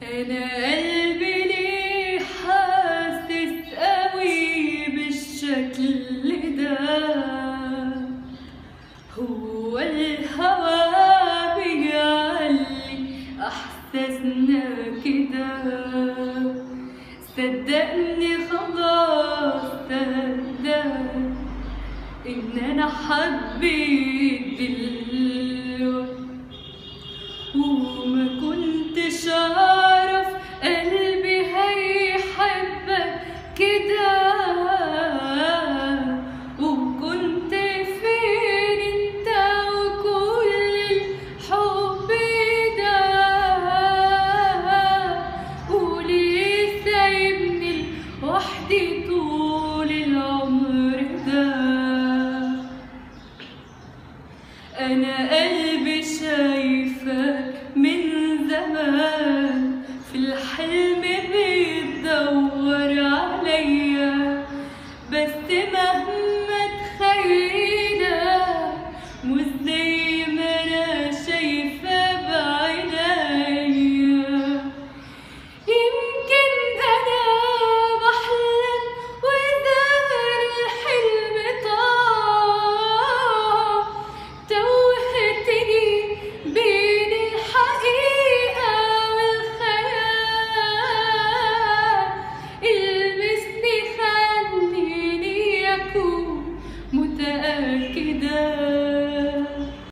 أنا قلبي ليه حاسس قوي بالشكل ده هو الهوى بيعلي احساسنا كده صدقني خلاص صدق ان انا حبيت دلوقتي وما كنتش اعرف قلبي هيحبك كده وكنت فين انت وكل الحب ده وليه سايبني لوحدي طول العمر ده أنا قلبي شايفك من زمان في الحلم